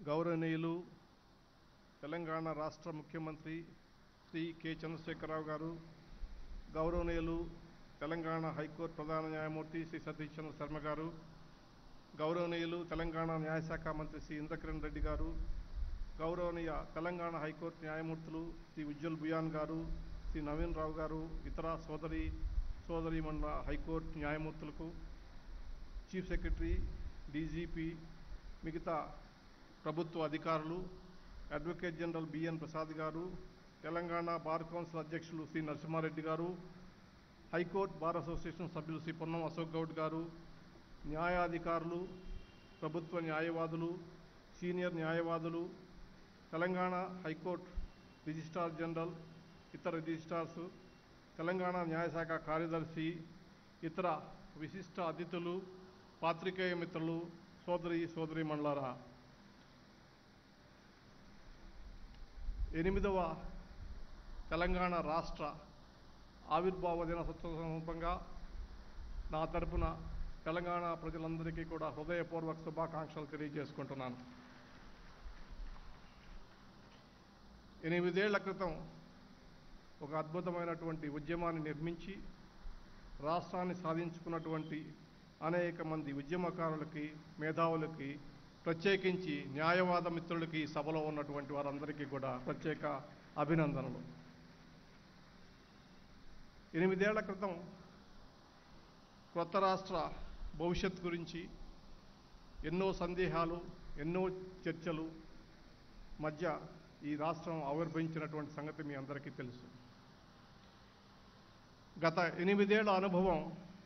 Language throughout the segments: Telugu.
గౌరవనీయులు తెలంగాణ రాష్ట్ర ముఖ్యమంత్రి శ్రీ కె చంద్రశేఖరరావు గారు గౌరవనీయులు తెలంగాణ హైకోర్టు ప్రధాన న్యాయమూర్తి శ్రీ సతీష్ చంద్ర శర్మ గారు గౌరవనీయులు తెలంగాణ న్యాయశాఖ మంత్రి శ్రీ ఇంద్రకిరణ్ రెడ్డి గారు గౌరవనీయ తెలంగాణ హైకోర్టు న్యాయమూర్తులు శ్రీ ఉజ్వల్ బుయాన్ గారు శ్రీ నవీన్ రావు గారు ఇతర సోదరి సోదరి మండల హైకోర్టు న్యాయమూర్తులకు చీఫ్ సెక్రటరీ డీజీపీ మిగతా ప్రభుత్వ అధికారులు అడ్వకేట్ జనరల్ బిఎన్ ప్రసాద్ గారు తెలంగాణ బార్ కౌన్సిల్ అధ్యక్షులు శ్రీ నరసింహారెడ్డి గారు హైకోర్టు బార్ అసోసియేషన్ సభ్యులు శ్రీ పొన్నం అశోక్ గౌడ్ గారు న్యాయాధికారులు ప్రభుత్వ న్యాయవాదులు సీనియర్ న్యాయవాదులు తెలంగాణ హైకోర్టు రిజిస్ట్రార్ జనరల్ ఇతర రిజిస్ట్రార్స్ తెలంగాణ న్యాయశాఖ కార్యదర్శి ఇతర విశిష్ట అతిథులు పాత్రికేయ మిత్రులు సోదరి సోదరి మండలారా ఎనిమిదవ తెలంగాణ రాష్ట్ర ఆవిర్భావ దినోత్సవ సందర్భంగా నా తరపున తెలంగాణ ప్రజలందరికీ కూడా హృదయపూర్వక శుభాకాంక్షలు తెలియజేసుకుంటున్నాను ఎనిమిదేళ్ల క్రితం ఒక అద్భుతమైనటువంటి ఉద్యమాన్ని నిర్మించి రాష్ట్రాన్ని సాధించుకున్నటువంటి అనేక మంది ఉద్యమకారులకి మేధావులకి ప్రత్యేకించి న్యాయవాద మిత్రులకి ఈ సభలో ఉన్నటువంటి వారందరికీ కూడా ప్రత్యేక అభినందనలు ఎనిమిదేళ్ల క్రితం కొత్త రాష్ట్ర భవిష్యత్ గురించి ఎన్నో సందేహాలు ఎన్నో చర్చలు మధ్య ఈ రాష్ట్రం ఆవిర్భవించినటువంటి సంగతి మీ అందరికీ తెలుసు గత ఎనిమిదేళ్ల అనుభవం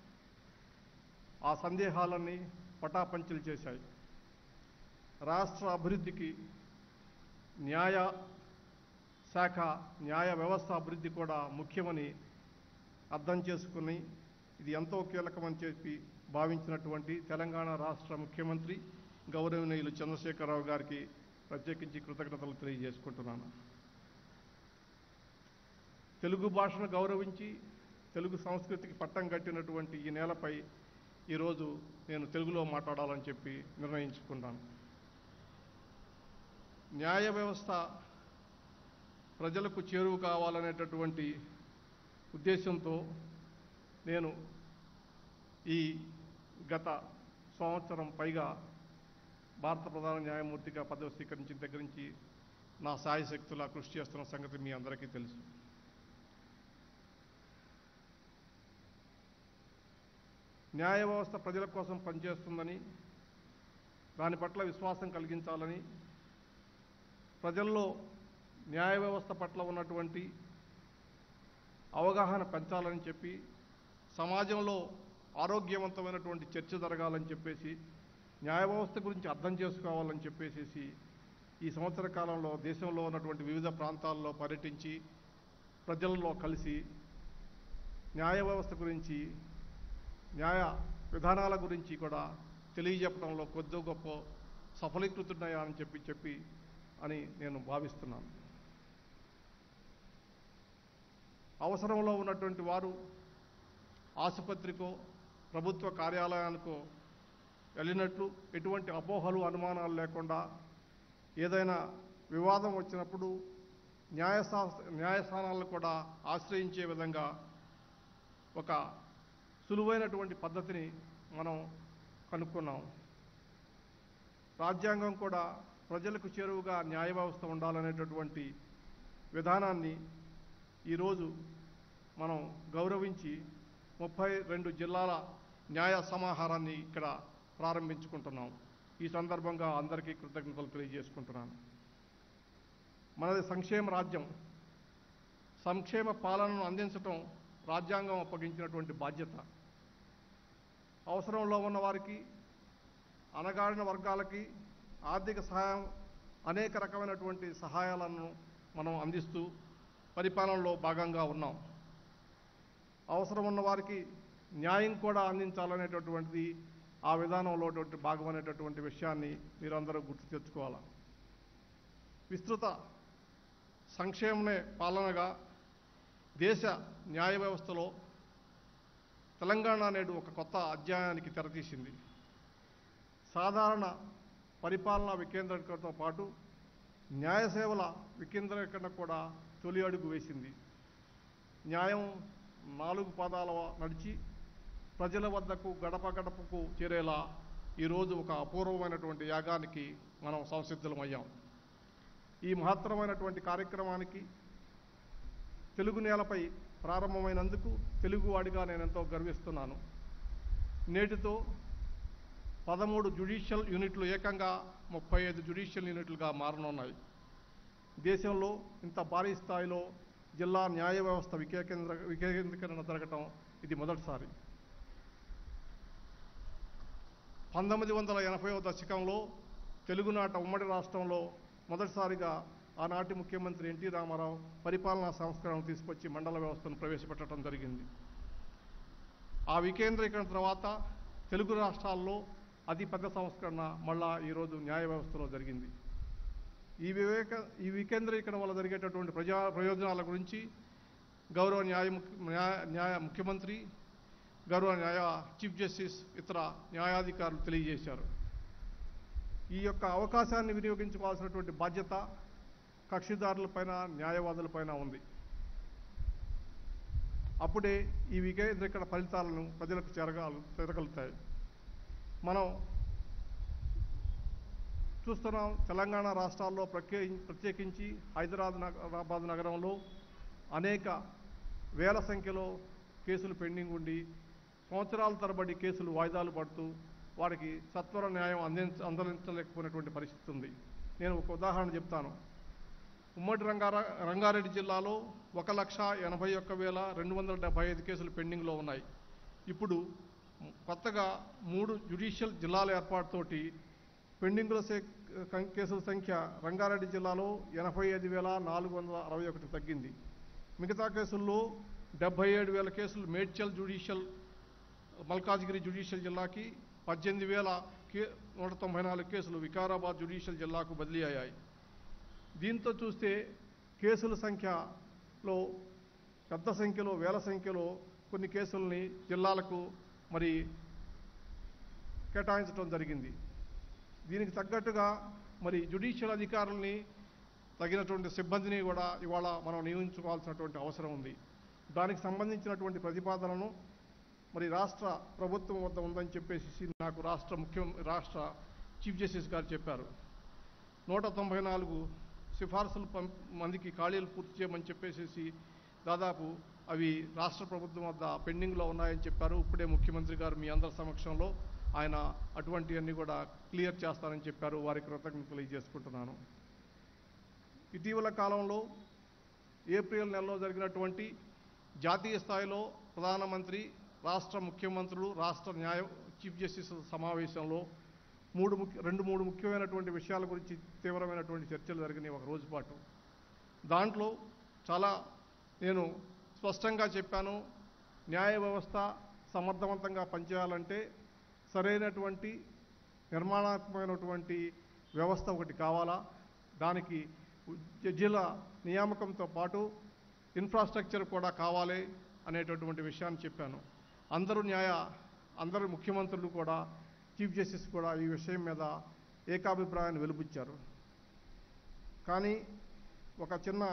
ఆ సందేహాలన్నీ పటాపంచలు చేశాయి రాష్ట్ర అభివృద్ధికి న్యాయ శాఖ న్యాయ వ్యవస్థ అభివృద్ధి కూడా ముఖ్యమని అర్థం చేసుకుని ఇది ఎంతో కీలకమని చెప్పి భావించినటువంటి తెలంగాణ రాష్ట్ర ముఖ్యమంత్రి గౌరవనీయులు చంద్రశేఖరరావు గారికి ప్రత్యేకించి కృతజ్ఞతలు తెలియజేసుకుంటున్నాను తెలుగు భాషను గౌరవించి తెలుగు సంస్కృతికి పట్టం కట్టినటువంటి ఈ నేలపై ఈరోజు నేను తెలుగులో మాట్లాడాలని చెప్పి నిర్ణయించుకున్నాను న్యాయ వ్యవస్థ ప్రజలకు చేరువ కావాలనేటటువంటి ఉద్దేశంతో నేను ఈ గత సంవత్సరం పైగా భారత ప్రధాన న్యాయమూర్తిగా పదవి స్వీకరించిన దగ్గర నుంచి నా సాయశక్తులా కృషి చేస్తున్న సంగతి మీ అందరికీ తెలుసు న్యాయ వ్యవస్థ ప్రజల కోసం పనిచేస్తుందని దాని పట్ల విశ్వాసం కలిగించాలని ప్రజల్లో న్యాయ వ్యవస్థ పట్ల ఉన్నటువంటి అవగాహన పెంచాలని చెప్పి సమాజంలో ఆరోగ్యవంతమైనటువంటి చర్చ జరగాలని చెప్పేసి న్యాయ వ్యవస్థ గురించి అర్థం చేసుకోవాలని చెప్పేసి ఈ సంవత్సర కాలంలో దేశంలో ఉన్నటువంటి వివిధ ప్రాంతాల్లో పర్యటించి ప్రజల్లో కలిసి న్యాయ వ్యవస్థ గురించి న్యాయ విధానాల గురించి కూడా తెలియజెప్పడంలో కొద్ది గొప్ప సఫలీకృతున్నాయా అని చెప్పి చెప్పి అని నేను భావిస్తున్నాను అవసరంలో ఉన్నటువంటి వారు ఆసుపత్రికో ప్రభుత్వ కార్యాలయానికో వెళ్ళినట్లు ఎటువంటి అపోహలు అనుమానాలు లేకుండా ఏదైనా వివాదం వచ్చినప్పుడు న్యాయస్థా న్యాయస్థానాలను కూడా ఆశ్రయించే విధంగా ఒక సులువైనటువంటి పద్ధతిని మనం కనుక్కున్నాం రాజ్యాంగం కూడా ప్రజలకు చేరువుగా న్యాయ వ్యవస్థ ఉండాలనేటటువంటి విధానాన్ని ఈరోజు మనం గౌరవించి ముప్పై రెండు జిల్లాల న్యాయ సమాహారాన్ని ఇక్కడ ప్రారంభించుకుంటున్నాం ఈ సందర్భంగా అందరికీ కృతజ్ఞతలు తెలియజేసుకుంటున్నాను మనది సంక్షేమ రాజ్యం సంక్షేమ పాలనను అందించటం రాజ్యాంగం అప్పగించినటువంటి బాధ్యత అవసరంలో ఉన్న వారికి అనగాడిన వర్గాలకి ఆర్థిక సహాయం అనేక రకమైనటువంటి సహాయాలను మనం అందిస్తూ పరిపాలనలో భాగంగా ఉన్నాం అవసరం ఉన్న వారికి న్యాయం కూడా అందించాలనేటటువంటిది ఆ విధానంలో భాగం అనేటటువంటి విషయాన్ని మీరందరూ గుర్తు తెచ్చుకోవాలి విస్తృత సంక్షేమమే పాలనగా దేశ న్యాయ వ్యవస్థలో తెలంగాణ నేడు ఒక కొత్త అధ్యాయానికి తెరతీసింది సాధారణ పరిపాలనా వికేంద్రీకరణతో పాటు న్యాయ సేవల వికేంద్రీకరణ కూడా తొలి అడుగు వేసింది న్యాయం నాలుగు పాదాల నడిచి ప్రజల వద్దకు గడప గడపకు చేరేలా ఈరోజు ఒక అపూర్వమైనటువంటి యాగానికి మనం సంసిద్ధమయ్యాం ఈ మహత్తరమైనటువంటి కార్యక్రమానికి తెలుగు నేలపై ప్రారంభమైనందుకు తెలుగువాడిగా నేను ఎంతో గర్విస్తున్నాను నేటితో పదమూడు జ్యుడిషియల్ యూనిట్లు ఏకంగా ముప్పై ఐదు జ్యుడిషియల్ యూనిట్లుగా మారనున్నాయి దేశంలో ఇంత భారీ స్థాయిలో జిల్లా న్యాయ వ్యవస్థ వికేంద్ర వికేంద్రీకరణ జరగటం ఇది మొదటిసారి పంతొమ్మిది వందల ఎనభైవ దశకంలో తెలుగునాట ఉమ్మడి రాష్ట్రంలో మొదటిసారిగా ఆనాటి ముఖ్యమంత్రి ఎన్టీ రామారావు పరిపాలనా సంస్కరణ తీసుకొచ్చి మండల వ్యవస్థను ప్రవేశపెట్టడం జరిగింది ఆ వికేంద్రీకరణ తర్వాత తెలుగు రాష్ట్రాల్లో అతి పెద్ద సంస్కరణ మళ్ళా ఈరోజు న్యాయ వ్యవస్థలో జరిగింది ఈ వివేక ఈ వికేంద్రీకరణ వల్ల జరిగేటటువంటి ప్రజా ప్రయోజనాల గురించి గౌరవ న్యాయ ముఖ్య- న్యాయ న్యాయ ముఖ్యమంత్రి గౌరవ న్యాయ చీఫ్ జస్టిస్ ఇతర న్యాయాధికారులు తెలియజేశారు ఈ యొక్క అవకాశాన్ని వినియోగించుకోవాల్సినటువంటి బాధ్యత కక్షిదారులపైన న్యాయవాదులపైన ఉంది అప్పుడే ఈ వికేంద్రీకరణ ఫలితాలను ప్రజలకు చేరగాలు చేరగలుగుతాయి మనం చూస్తున్నాం తెలంగాణ రాష్ట్రాల్లో ప్రత్యే ప్రత్యేకించి హైదరాబాద్ నగరాబాద్ నగరంలో అనేక వేల సంఖ్యలో కేసులు పెండింగ్ ఉండి సంవత్సరాల తరబడి కేసులు వాయిదాలు పడుతూ వారికి సత్వర న్యాయం అందించ అందించలేకపోయినటువంటి పరిస్థితి ఉంది నేను ఒక ఉదాహరణ చెప్తాను ఉమ్మడి రంగారా రంగారెడ్డి జిల్లాలో ఒక లక్ష ఎనభై ఒక్క వేల రెండు వందల డెబ్బై ఐదు కేసులు పెండింగ్లో ఉన్నాయి ఇప్పుడు కొత్తగా మూడు జ్యుడిషియల్ జిల్లాల ఏర్పాటుతోటి పెండింగ్లో సే- కం- కేసుల సంఖ్య రంగారెడ్డి జిల్లాలో ఎనభై ఐదు వేల నాలుగు వందల అరవై ఒకటి తగ్గింది మిగతా కేసుల్లో డెబ్బై ఏడు వేల కేసులు మేడ్చల్ జ్యుడిషియల్ మల్కాజ్గిరి జ్యుడిషియల్ జిల్లాకి పద్దెనిమిది వేల కే నూట తొంభై నాలుగు కేసులు వికారాబాద్ జ్యుడిషియల్ జిల్లాకు బదిలీ అయ్యాయి దీంతో చూస్తే కేసుల సంఖ్యలో పెద్ద సంఖ్యలో వేల సంఖ్యలో కొన్ని కేసుల్ని జిల్లాలకు మరి కేటాయించడం జరిగింది దీనికి తగ్గట్టుగా మరి జ్యుడిషియల్ అధికారుల్ని తగినటువంటి సిబ్బందిని కూడా ఇవాళ మనం నియమించుకోవాల్సినటువంటి అవసరం ఉంది దానికి సంబంధించినటువంటి ప్రతిపాదనను మరి రాష్ట్ర ప్రభుత్వం వద్ద ఉందని చెప్పేసి నాకు రాష్ట్ర ముఖ్యం రాష్ట్ర చీఫ్ జస్టిస్ గారు చెప్పారు నూట తొంభై నాలుగు సిఫార్సులు పం మందికి ఖాళీలు పూర్తి చేయమని చెప్పేసి దాదాపు అవి రాష్ట్ర ప్రభుత్వం వద్ద పెండింగ్లో ఉన్నాయని చెప్పారు ఇప్పుడే ముఖ్యమంత్రి గారు మీ అందరి సమక్షంలో ఆయన అటువంటివన్నీ కూడా క్లియర్ చేస్తారని చెప్పారు వారి కృతజ్ఞతలు తెలియజేసుకుంటున్నాను ఇటీవల కాలంలో ఏప్రిల్ నెలలో జరిగినటువంటి జాతీయ స్థాయిలో ప్రధానమంత్రి రాష్ట్ర ముఖ్యమంత్రులు రాష్ట్ర న్యాయ చీఫ్ జస్టిస్ సమావేశంలో మూడు ముఖ్య రెండు మూడు ముఖ్యమైనటువంటి విషయాల గురించి తీవ్రమైనటువంటి చర్చలు జరిగినాయి ఒక రోజు పాటు దాంట్లో చాలా నేను స్పష్టంగా చెప్పాను న్యాయ వ్యవస్థ సమర్థవంతంగా పనిచేయాలంటే సరైనటువంటి నిర్మాణాత్మకమైనటువంటి వ్యవస్థ ఒకటి కావాలా దానికి జడ్జిల నియామకంతో పాటు ఇన్ఫ్రాస్ట్రక్చర్ కూడా కావాలి అనేటటువంటి విషయాన్ని చెప్పాను అందరూ న్యాయ అందరూ ముఖ్యమంత్రులు కూడా చీఫ్ జస్టిస్ కూడా ఈ విషయం మీద ఏకాభిప్రాయాన్ని వెలుబుచ్చారు కానీ ఒక చిన్న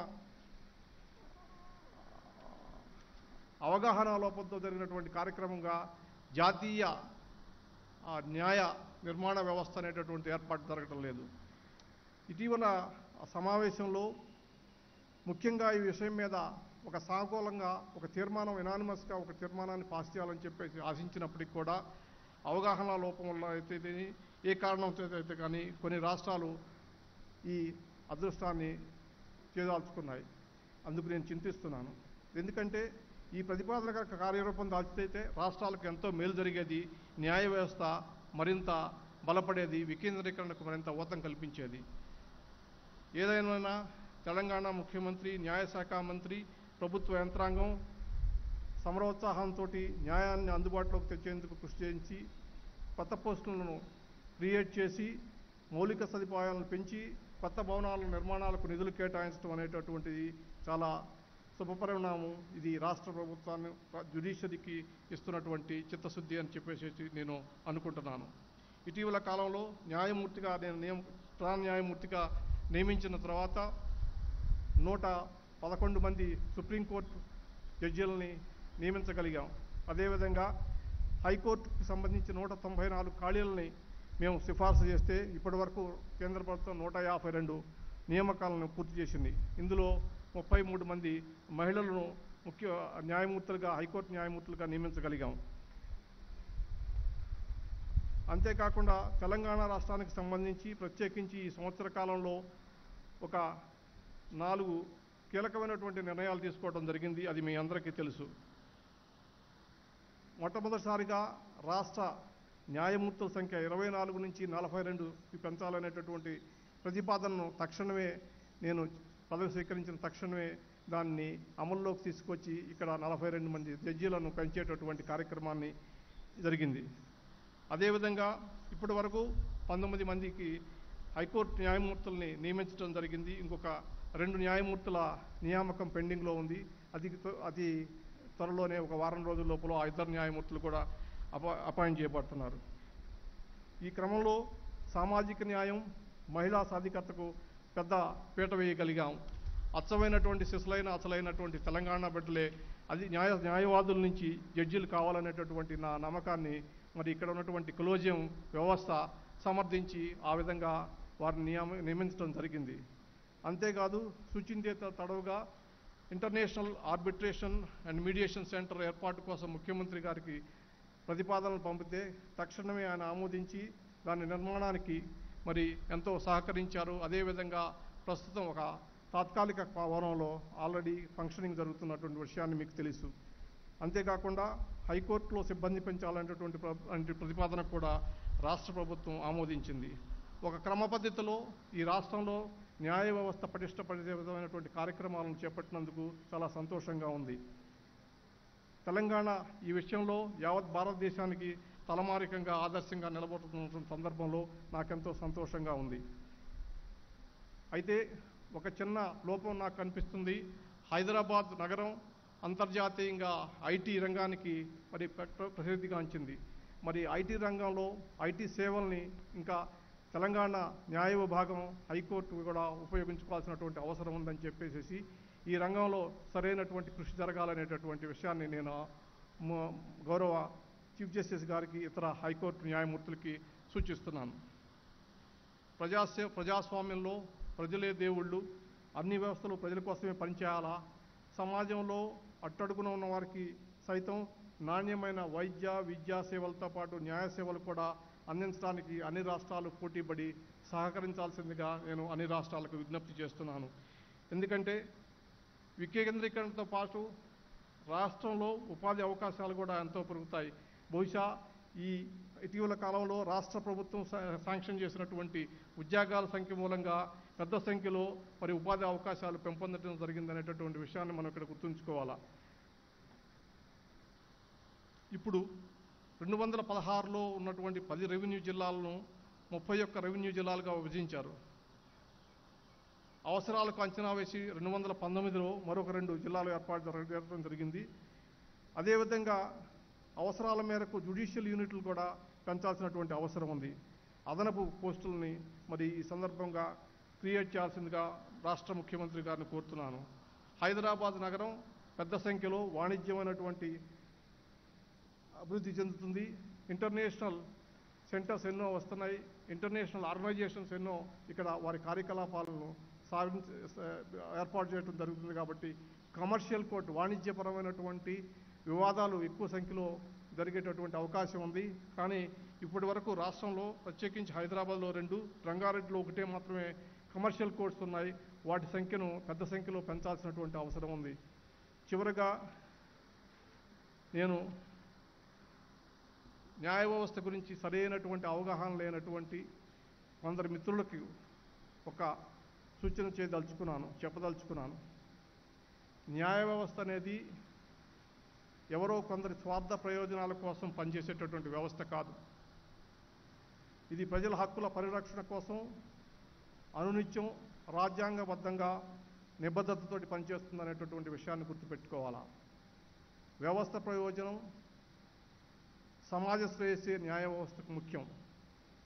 అవగాహన లోపంతో జరిగినటువంటి కార్యక్రమంగా జాతీయ ఆ, న్యాయ నిర్మాణ వ్యవస్థ అనేటటువంటి ఏర్పాటు జరగటం లేదు ఇటీవల ఆ సమావేశంలో ముఖ్యంగా ఈ విషయం మీద ఒక సానుకూలంగా ఒక తీర్మానం ఎనానిమస్గా ఒక తీర్మానాన్ని పాస్ చేయాలని చెప్పేసి ఆశించినప్పటికీ కూడా అవగాహన లోపం వల్ల అయితే ఇది ఏ కారణం చేత అయితే కానీ కొన్ని రాష్ట్రాలు ఈ అదృష్టాన్ని చేదాల్చుకున్నాయి అందుకు నేను చింతిస్తున్నాను ఎందుకంటే ఈ ప్రతిపాదన కనుక కార్యరూపం దాల్చితే రాష్ట్రాలకు ఎంతో మేలు జరిగేది న్యాయ వ్యవస్థ మరింత బలపడేది వికేంద్రీకరణకు మరింత ఊతం కల్పించేది ఏదైనా తెలంగాణ ముఖ్యమంత్రి న్యాయశాఖ మంత్రి ప్రభుత్వ యంత్రాంగం సమరోత్సాహంతో న్యాయాన్ని అందుబాటులోకి తెచ్చేందుకు కృషి చేయించి కొత్త పోస్టులను క్రియేట్ చేసి మౌలిక సదుపాయాలను పెంచి కొత్త భవనాల నిర్మాణాలకు నిధులు కేటాయించడం అనేటటువంటిది చాలా శుభపరిణామం ఇది రాష్ట్ర ప్రభుత్వాన్ని జ్యుడిషియరీకి ఇస్తున్నటువంటి చిత్తశుద్ధి అని చెప్పేసి నేను అనుకుంటున్నాను ఇటీవల కాలంలో న్యాయమూర్తిగా నేను నియమ ప్రధాన న్యాయమూర్తిగా నియమించిన తర్వాత నూట పదకొండు మంది సుప్రీంకోర్టు జడ్జీలని నియమించగలిగాం అదేవిధంగా హైకోర్టుకు సంబంధించి నూట తొంభై నాలుగు ఖాళీలని మేము సిఫార్సు చేస్తే ఇప్పటివరకు కేంద్ర ప్రభుత్వం నూట యాభై రెండు నియామకాలను పూర్తి చేసింది ఇందులో ముప్పై మూడు మంది మహిళలను ముఖ్య న్యాయమూర్తులుగా హైకోర్టు న్యాయమూర్తులుగా నియమించగలిగాం అంతేకాకుండా తెలంగాణ రాష్ట్రానికి సంబంధించి ప్రత్యేకించి ఈ సంవత్సర కాలంలో ఒక నాలుగు కీలకమైనటువంటి నిర్ణయాలు తీసుకోవడం జరిగింది అది మీ అందరికీ తెలుసు మొట్టమొదటిసారిగా రాష్ట్ర న్యాయమూర్తుల సంఖ్య ఇరవై నాలుగు నుంచి నలభై రెండు పెంచాలనేటటువంటి ప్రతిపాదనను తక్షణమే నేను పదవి స్వీకరించిన తక్షణమే దాన్ని అమల్లోకి తీసుకొచ్చి ఇక్కడ నలభై రెండు మంది జడ్జీలను పెంచేటటువంటి కార్యక్రమాన్ని జరిగింది అదేవిధంగా ఇప్పటి వరకు పంతొమ్మిది మందికి హైకోర్టు న్యాయమూర్తుల్ని నియమించడం జరిగింది ఇంకొక రెండు న్యాయమూర్తుల నియామకం పెండింగ్లో ఉంది అది అది త్వరలోనే ఒక వారం రోజుల లోపల ఆ ఇద్దరు న్యాయమూర్తులు కూడా అపా అపాయింట్ చేయబడుతున్నారు ఈ క్రమంలో సామాజిక న్యాయం మహిళా సాధికారతకు పెద్ద పీట వేయగలిగాం అచ్చమైనటువంటి సిసలైన అసలైనటువంటి తెలంగాణ బిడ్డలే అది న్యాయ న్యాయవాదుల నుంచి జడ్జీలు కావాలనేటటువంటి నా నమ్మకాన్ని మరి ఇక్కడ ఉన్నటువంటి కొలోజియం వ్యవస్థ సమర్థించి ఆ విధంగా వారిని నియమ నియమించడం జరిగింది అంతేకాదు సుచింతేత తడవుగా international arbitration and mediation centre ఏర్పాటు కోసం ముఖ్యమంత్రి గారికి ప్రతిపాదనలు పంపితే తక్షణమే ఆయన ఆమోదించి దాని నిర్మాణానికి మరి ఎంతో సహకరించారు అదేవిధంగా ప్రస్తుతం ఒక తాత్కాలిక భవనంలో ఆల్రెడీ ఫంక్షనింగ్ జరుగుతున్నటువంటి విషయాన్ని మీకు తెలుసు అంతేకాకుండా హైకోర్టులో సిబ్బంది పెంచాలనేటటువంటి ప్ర- అంటే ప్రతిపాదన కూడా రాష్ట్ర ప్రభుత్వం ఆమోదించింది ఒక క్రమ పద్ధతిలో ఈ రాష్ట్రంలో న్యాయ వ్యవస్థ పటిష్టపడే విధమైనటువంటి కార్యక్రమాలను చేపట్టినందుకు చాలా సంతోషంగా ఉంది తెలంగాణ ఈ విషయంలో యావత్ భారతదేశానికి తలమారికంగా ఆదర్శంగా నిలబడుతున్న సందర్భంలో నాకెంతో సంతోషంగా ఉంది అయితే ఒక చిన్న లోపం నాకు కనిపిస్తుంది హైదరాబాద్ నగరం అంతర్జాతీయంగా ఐటీ రంగానికి మరి ప్ర- ప్రసిద్ధిగాంచింది మరి ఐటీ రంగంలో ఐటీ సేవల్ని ఇంకా తెలంగాణ న్యాయ విభాగం హైకోర్టు కూడా ఉపయోగించుకోవాల్సినటువంటి అవసరం ఉందని చెప్పేసి ఈ రంగంలో సరైనటువంటి కృషి జరగాలనేటటువంటి విషయాన్ని నేను మ- గౌరవ చీఫ్ జస్టిస్ గారికి ఇతర హైకోర్టు న్యాయమూర్తులకి సూచిస్తున్నాను ప్రజాసే ప్రజాస్వామ్యంలో ప్రజలే దేవుళ్ళు అన్ని వ్యవస్థలు ప్రజల కోసమే పనిచేయాలా సమాజంలో అట్టడుగున ఉన్న వారికి సైతం నాణ్యమైన వైద్య విద్యా సేవలతో పాటు న్యాయ సేవలు కూడా అందించడానికి అన్ని రాష్ట్రాలు పోటీపడి సహకరించాల్సిందిగా నేను అన్ని రాష్ట్రాలకు విజ్ఞప్తి చేస్తున్నాను ఎందుకంటే వికేంద్రీకరణతో పాటు రాష్ట్రంలో ఉపాధి అవకాశాలు కూడా ఎంతో పెరుగుతాయి బహుశా ఈ ఇటీవల కాలంలో రాష్ట్ర ప్రభుత్వం శా- శాంక్షన్ చేసినటువంటి ఉద్యోగాల సంఖ్య మూలంగా పెద్ద సంఖ్యలో మరి ఉపాధి అవకాశాలు పెంపొందడం జరిగిందనేటటువంటి విషయాన్ని మనం ఇక్కడ గుర్తుంచుకోవాలా ఇప్పుడు రెండు వందల పదహారులో ఉన్నటువంటి పది రెవెన్యూ జిల్లాలను ముప్పై ఒక్క రెవెన్యూ జిల్లాలుగా విభజించారు అవసరాలకు అంచనా వేసి రెండు వందల పంతొమ్మిదిలో మరొక రెండు జిల్లాలు ఏర్పాటు జరగ- జరగడం జరిగింది అదేవిధంగా అవసరాల మేరకు జ్యుడిషియల్ యూనిట్లు కూడా పెంచాల్సినటువంటి అవసరం ఉంది అదనపు పోస్టుల్ని మరి ఈ సందర్భంగా క్రియేట్ చేయాల్సిందిగా రాష్ట్ర ముఖ్యమంత్రి గారిని కోరుతున్నాను హైదరాబాద్ నగరం పెద్ద సంఖ్యలో వాణిజ్యమైనటువంటి అభివృద్ధి చెందుతుంది ఇంటర్నేషనల్ సెంటర్స్ ఎన్నో వస్తున్నాయి ఇంటర్నేషనల్ ఆర్గనైజేషన్స్ ఎన్నో ఇక్కడ వారి కార్యకలాపాలను సాగించ ఏర్పాటు చేయడం జరుగుతుంది కాబట్టి కమర్షియల్ కోర్టు వాణిజ్యపరమైనటువంటి వివాదాలు ఎక్కువ సంఖ్యలో జరిగేటటువంటి అవకాశం ఉంది కానీ ఇప్పటి వరకు రాష్ట్రంలో ప్రత్యేకించి హైదరాబాద్లో రెండు రంగారెడ్డిలో ఒకటే మాత్రమే కమర్షియల్ కోర్ట్స్ ఉన్నాయి వాటి సంఖ్యను పెద్ద సంఖ్యలో పెంచాల్సినటువంటి అవసరం ఉంది చివరగా నేను న్యాయ వ్యవస్థ గురించి సరైనటువంటి అవగాహన లేనటువంటి కొందరు మిత్రులకి ఒక సూచన చేయదలుచుకున్నాను చెప్పదలుచుకున్నాను న్యాయ వ్యవస్థ అనేది ఎవరో కొందరి స్వార్థ ప్రయోజనాల కోసం పనిచేసేటటువంటి వ్యవస్థ కాదు ఇది ప్రజల హక్కుల పరిరక్షణ కోసం అనునిత్యం రాజ్యాంగబద్ధంగా నిబద్ధతతోటి పనిచేస్తుందనేటటువంటి విషయాన్ని గుర్తుపెట్టుకోవాలా వ్యవస్థ ప్రయోజనం సమాజ శ్రేయస్సే న్యాయ వ్యవస్థకు ముఖ్యం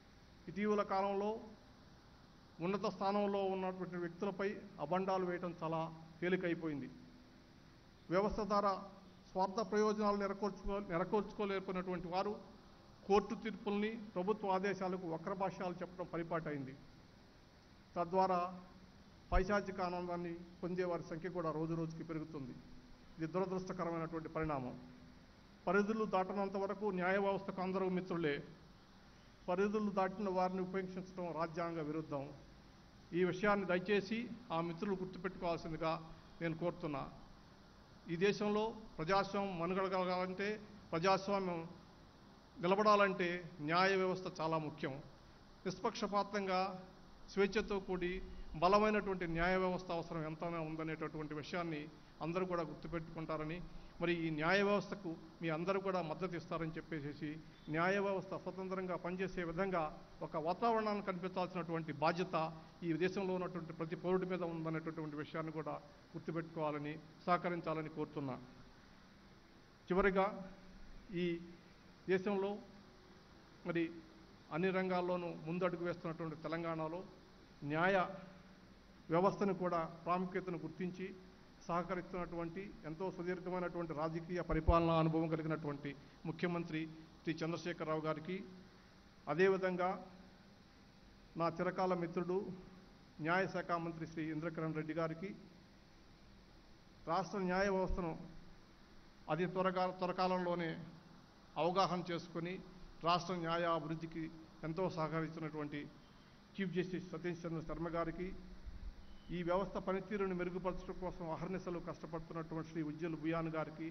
ఇటీవల కాలంలో ఉన్నత స్థానంలో ఉన్నటువంటి వ్యక్తులపై అబండాలు వేయటం చాలా తేలికైపోయింది వ్యవస్థ ద్వారా స్వార్థ ప్రయోజనాలు నెరవేర్చుకో నెరవేర్చుకోలేకున్నటువంటి వారు కోర్టు తీర్పుల్ని ప్రభుత్వ ఆదేశాలకు వక్రభాష్యాలు చెప్పడం పరిపాటైంది తద్వారా పైశాచిక ఆనందాన్ని పొందే వారి సంఖ్య కూడా రోజు రోజుకి పెరుగుతుంది ఇది దురదృష్టకరమైనటువంటి పరిణామం పరిధులు దాటనంత వరకు న్యాయ వ్యవస్థకు అందరూ మిత్రులే పరిధులు దాటిన వారిని ఉపేక్షించడం రాజ్యాంగ విరుద్ధం ఈ విషయాన్ని దయచేసి ఆ మిత్రులు గుర్తుపెట్టుకోవాల్సిందిగా నేను కోరుతున్నా ఈ దేశంలో ప్రజాస్వామ్యం మనుగడగలగాలంటే ప్రజాస్వామ్యం నిలబడాలంటే న్యాయ వ్యవస్థ చాలా ముఖ్యం నిష్పక్షపాతంగా స్వేచ్ఛతో కూడి బలమైనటువంటి న్యాయ వ్యవస్థ అవసరం ఎంతైనా ఉందనేటటువంటి విషయాన్ని అందరూ కూడా గుర్తుపెట్టుకుంటారని మరి ఈ న్యాయ వ్యవస్థకు మీ అందరూ కూడా మద్దతు ఇస్తారని చెప్పేసి న్యాయ వ్యవస్థ స్వతంత్రంగా పనిచేసే విధంగా ఒక వాతావరణాన్ని కల్పించాల్సినటువంటి బాధ్యత ఈ దేశంలో ఉన్నటువంటి ప్రతి పౌరుడి మీద ఉందనేటటువంటి విషయాన్ని కూడా గుర్తుపెట్టుకోవాలని సహకరించాలని కోరుతున్నా చివరిగా ఈ దేశంలో మరి అన్ని రంగాల్లోనూ ముందడుగు వేస్తున్నటువంటి తెలంగాణలో న్యాయ వ్యవస్థను కూడా ప్రాముఖ్యతను గుర్తించి సహకరిస్తున్నటువంటి ఎంతో సుదీర్ఘమైనటువంటి రాజకీయ పరిపాలనా అనుభవం కలిగినటువంటి ముఖ్యమంత్రి శ్రీ చంద్రశేఖరరావు గారికి అదేవిధంగా నా చిరకాల మిత్రుడు న్యాయశాఖ మంత్రి శ్రీ ఇంద్రకరణ్ రెడ్డి గారికి రాష్ట్ర న్యాయ వ్యవస్థను అతి త్వరగా త్వరకాలంలోనే అవగాహన చేసుకొని రాష్ట్ర న్యాయ అభివృద్ధికి ఎంతో సహకరిస్తున్నటువంటి చీఫ్ జస్టిస్ సతీష్ చంద్ర శర్మ గారికి ఈ వ్యవస్థ పనితీరును మెరుగుపరచడం కోసం అహర్నిశలు కష్టపడుతున్నటువంటి శ్రీ ఉజ్జల్ బుయాన్ గారికి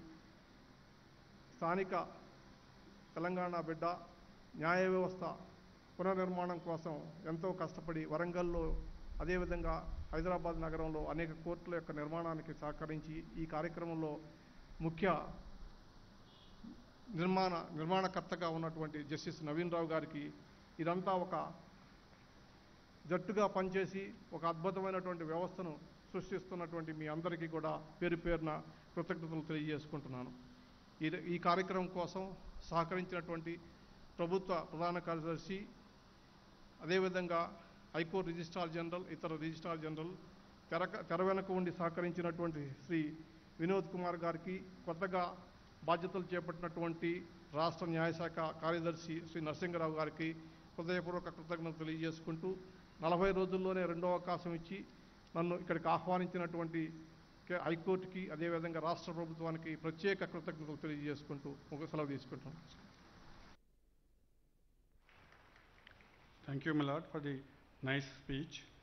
స్థానిక తెలంగాణ బిడ్డ న్యాయ వ్యవస్థ పునర్నిర్మాణం కోసం ఎంతో కష్టపడి వరంగల్లో అదేవిధంగా హైదరాబాద్ నగరంలో అనేక కోర్టుల యొక్క నిర్మాణానికి సహకరించి ఈ కార్యక్రమంలో ముఖ్య నిర్మాణ నిర్మాణకర్తగా ఉన్నటువంటి జస్టిస్ నవీన్ రావు గారికి ఇదంతా ఒక జట్టుగా పనిచేసి ఒక అద్భుతమైనటువంటి వ్యవస్థను సృష్టిస్తున్నటువంటి మీ అందరికీ కూడా పేరు పేరున కృతజ్ఞతలు తెలియజేసుకుంటున్నాను ఈ ఈ కార్యక్రమం కోసం సహకరించినటువంటి ప్రభుత్వ ప్రధాన కార్యదర్శి అదేవిధంగా హైకోర్టు రిజిస్ట్రార్ జనరల్ ఇతర రిజిస్ట్రార్ జనరల్ తెర తెర వెనక ఉండి సహకరించినటువంటి శ్రీ వినోద్ కుమార్ గారికి కొత్తగా బాధ్యతలు చేపట్టినటువంటి రాష్ట్ర న్యాయశాఖ కార్యదర్శి శ్రీ నరసింహరావు గారికి హృదయపూర్వక కృతజ్ఞతలు తెలియజేసుకుంటూ నలభై రోజుల్లోనే రెండో అవకాశం ఇచ్చి నన్ను ఇక్కడికి ఆహ్వానించినటువంటి కే- హైకోర్టుకి అదేవిధంగా రాష్ట్ర ప్రభుత్వానికి ప్రత్యేక కృతజ్ఞతలు తెలియజేసుకుంటూ ఒక సెలవు తీసుకుంటున్నాను Thank you, my lord, for the nice speech.